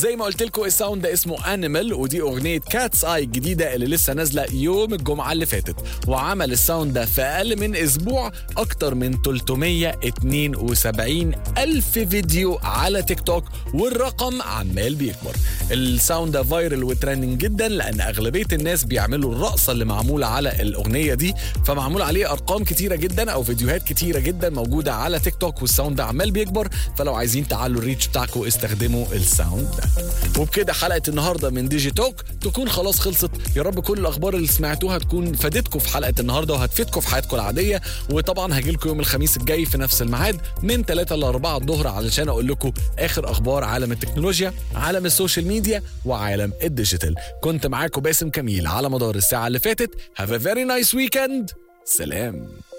زي ما قلت لكم الساوند ده اسمه انيمال ودي اغنيه كاتس اي الجديده اللي لسه نازله يوم الجمعه اللي فاتت وعمل الساوند ده في اقل من اسبوع اكتر من 372 الف فيديو على تيك توك والرقم عمال بيكبر الساوند ده فايرل وترندنج جدا لان اغلبيه الناس بيعملوا الرقصه اللي معموله على الاغنيه دي فمعمول عليه ارقام كتيره جدا او فيديوهات كتيره جدا موجوده على تيك توك والساوند ده عمال بيكبر فلو عايزين تعلوا الريتش بتاعكم استخدموا الساوند ده وبكده حلقه النهارده من ديجي توك تكون خلاص خلصت يا رب كل الاخبار اللي سمعتوها تكون فادتكم في حلقه النهارده وهتفيدكم في حياتكم العاديه وطبعا هاجي لكم يوم الخميس الجاي في نفس الميعاد من 3 ل 4 الظهر علشان اقول لكم اخر اخبار عالم التكنولوجيا عالم السوشيال ميديا وعالم الديجيتال كنت معاكم باسم كميل على مدار الساعه اللي فاتت have a very nice weekend سلام